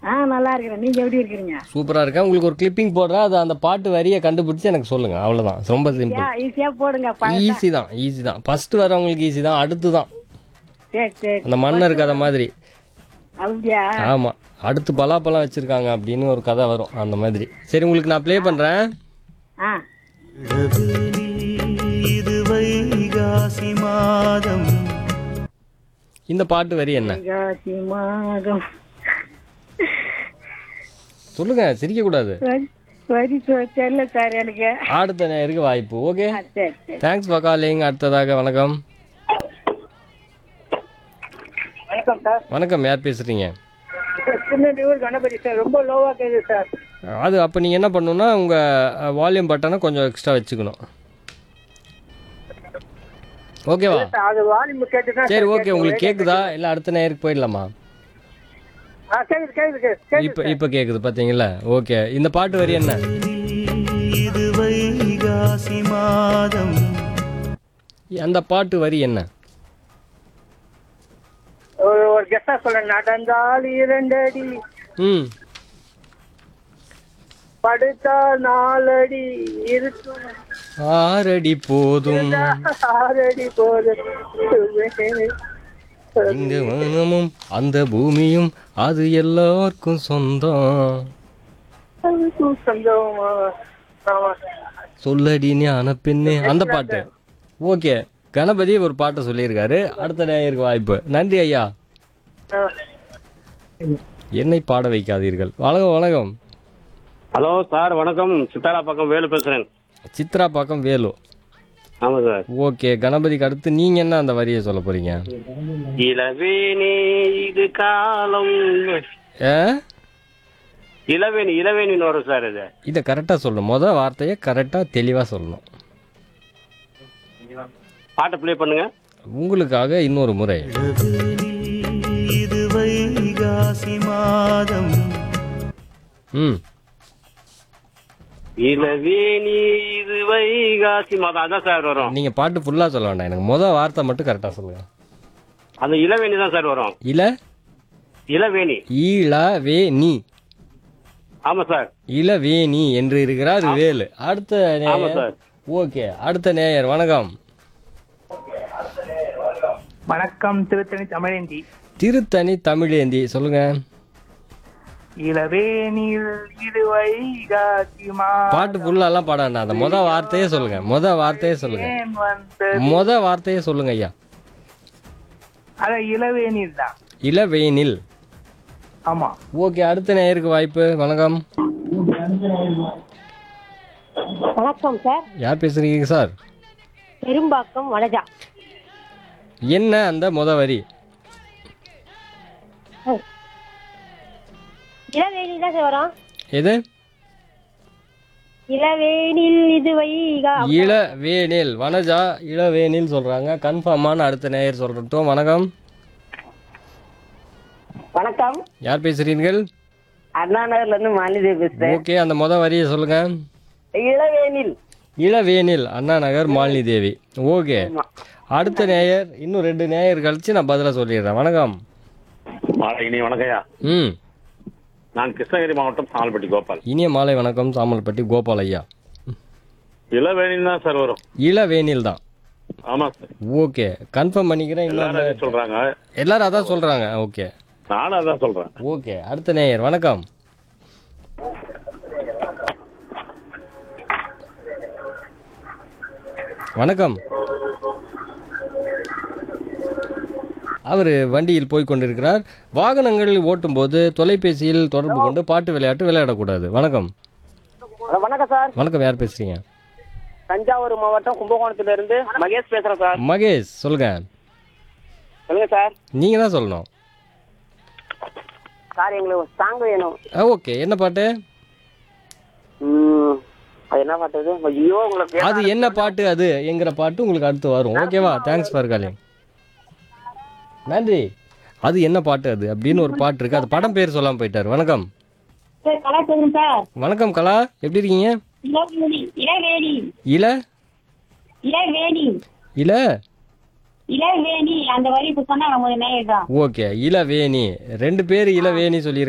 ஆ நல்லா இருக்கிறேன் நீங்க எப்படி இருக்கிறீங்க சூப்பராக இருக்கேன் உங்களுக்கு ஒரு கிளிப்பிங் போடுறேன் அது அந்த பாட்டு வரியை கண்டுபிடிச்சி எனக்கு சொல்லுங்க அவ்வளோதான் ரொம்ப சிம்பிள் ஈஸியா போடுங்க ப- ஈஸி தான் ஈஸி தான் ஃபர்ஸ்ட் வரவங்களுக்கு ஈஸி தான் அடுத்து தான் சரி சரி அந்த மன்னர் கதை மாதிரி அப்படியா ஆமாம் அடுத்து பலாப்பழம் வச்சுருக்காங்க அப்படின்னு ஒரு கதை வரும் அந்த மாதிரி சரி உங்களுக்கு நான் ப்ளே பண்ணுறேன் ஆ இது வைகாசி மாதம் இந்த பாட்டு வரி என்ன காசி மாதம் சொல்லுங்க சிரிக்கக்கூடாது வரி வரி சொ- தெரியல சார் எனக்கு அடுத்த நேருக்கு வாய்ப்பு ஓகே ஆ, சரி சரி தேங்க்ஸ் ஃபார் காலிங் அடுத்ததாக வணக்கம் வணக்கம் சார் வணக்கம் யார் பேசுகிறீங்க திருநெல்வேலூர் கணபதி சார் ரொம்ப லோவா கேக்குது சார் அது அப்போ நீங்கள் என்ன பண்ணணும்னா உங்கள் வால்யூம் பட்டனை கொஞ்சம் எக்ஸ்ட்ரா வச்சுக்கணும் ஓகேவா அது வால்யூம் கேட்டு சரி ஓகே உங்களுக்கு கேட்குதா இல்லை அடுத்த நேருக்கு போயிடலாமா ஆ கேக்குது கேக்குது கேக்குது இப்போ இப்போ கேட்குது பார்த்தீங்களா ஓகே இந்த பாட்டு வரி என்ன இது வைகாசி மாதம் அந்த பாட்டு வரி என்ன ஒரு ஒரு கெஸ்டா சொல்ல நடந்தால் இரண்டடி ம் படுத்தால் நாலடி இருக்கும் ஆறடி போதும் ஆறடி போது இந்த வானமும் அந்த பூமியும் அது எல்லாருக்கும் சொந்தம் சந்தோமா ஆமா சொல்லடி ஞான பெண்ணே அந்த பாட்டு ஓகே கணபதி ஒரு பாட்டை சொல்லியிருக்காரு அடுத்த நேயருக்கு வாய்ப்பு நன்றி ஐயா ஆ. என்னை பாட வைக்காதீர்கள் வணக்கம் வணக்கம் ஹலோ சார் வணக்கம் சித்தாரா பக்கம் வேலு பேசுறேன் சித்ரா பக்கம் வேலு ஆமா சார் ஓகே கணபதிக்கு அடுத்து நீங்க என்ன அந்த வரியை சொல்ல போறீங்க இளவேணி இது காலம் ஏ இளவேணி இளவேணின்னு வரும் சார் இது இதை கரெக்டாக சொல்லணும் மொதல் வார்த்தையை கரெக்டாக தெளிவாக சொல்லணும் பாட்டை ப்ளே பண்ணுங்க உங்களுக்காக இன்னொரு முறை இது வைகாசி மாதம் ம் இளவேணி இது வைகாசி மாதம் அதான் சார் வரும் நீங்கள் பாட்டு ஃபுல்லாக சொல்ல வேண்டாம் எனக்கு மொதல் வார்த்தை மட்டும் கரெக்டாக சொல்லுங்கள் அந்த இளவேணி தான் சார் வரும் இல இளவேணி ஈழவே நீ ஆமா சார் இளவேணி என்று இருக்கிறார் வேலு அடுத்த ஆமா நேயர் சார் ஓகே அடுத்த நேயர் வணக்கம் வணக்கம் திருத்தணி தமிழேந்தி திருத்தணி தமிழேந்தி சொல்லுங்க இளவேனில் இது வைகாசி பாட்டு ஃபுல்லாலாம் பாட வேண்டாம் அந்த மொதல் வார்த்தையே சொல்லுங்க மொதல் வார்த்தையே சொல்லுங்க மாதம் வந்து மொதல் வார்த்தையே சொல்லுங்க ஐயா அத இளவேனில் தான் இளவேனில் ஆமா ஓகே அடுத்த நேயருக்கு வாய்ப்பு வணக்கம் வணக்கம் சார் யார் பேசுறீங்க சார் பெரும்பாக்கம் வனஜா என்ன அந்த மொத வரி இளவேணி தான் சார் வரும் எது இளவேனில் இது வைகா இளவேனில் வனஜா இளவேனில் சொல்றாங்க கன்ஃபார்மான அடுத்த நேயர் சொல்றட்டும் வணக்கம் வணக்கம் யார் பேசுறீர்கள் அண்ணா நகர்ல இருந்து மாலிதேவி பேசுறேன் ஓகே அந்த மொத வரியை சொல்லுங்க இளவேனில் இளவேனில் அண்ணா நகர் மாலினி தேவி ஓகே அடுத்த நேயர் இன்னும் ரெண்டு நேயர் கழிச்சு நான் பதிலாக சொல்லிடுறேன் வணக்கம் இனி வணக்கம்யா ம் நான் கிருஷ்ணகிரி மாவட்டம் சாமல்பட்டி கோபால் இனிய மாலை வணக்கம் சாமல்பட்டி கோபால் ஐயா இளவேணி தான் சார் வரும் இளவேனில் தான் ஆமா சார் ஓகே கன்ஃபார்ம் பண்ணிக்கிறேன் எல்லாரும் இன்னொரு அதே சொல்றாங்க எல்லாரும் அதான் சொல்றாங்க ஓகே நானும் அதான் சொல்றேன் ஓகே அடுத்த நேயர் வணக்கம் வணக்கம் அவர் வண்டியில் போய் கொண்டிருக்கிறார் வாகனங்களில் ஓட்டும்போது தொலைபேசியில் தொடர்பு கொண்டு பாட்டு விளையாட்டு விளையாடக்கூடாது வணக்கம் வணக்கம் சார் வணக்கம் யார் பேசுறீங்க தஞ்சாவூர் மாவட்டம் கும்பகோணத்துல இருந்து மகேஷ் பேசுறேன் சார் மகேஷ் சொல்லுங்க சொல்லுங்க சார் நீங்க தான் சொல்லணும் சார் எங்களுக்கு சாங் வேணும் ஓகே என்ன பாட்டு ம், அது என்ன பாட்டு இது? ஐயோ உங்களுக்கு அது என்ன பாட்டு அது என்கிற பாட்டு உங்களுக்கு அடுத்து வரும் ஓகேவா தேங்க்ஸ் ஃபார் காலிங் நன்றி அது என்ன பாட்டு அது அப்படின்னு ஒரு பாட்டு இருக்கு அது படம் பேர் சொல்லாம போயிட்டாரு வணக்கம் சார் கலா சொல்லுங்க சார் வணக்கம் கலா எப்படி இருக்கீங்க இளவேணி இளவேணி இல இளவேணி இல இளவேணி அந்த வரி இப்ப சொன்னா அவங்க நேரம் தான் ஓகே இளவேணி ரெண்டு பேர் இளவேணி சொல்லி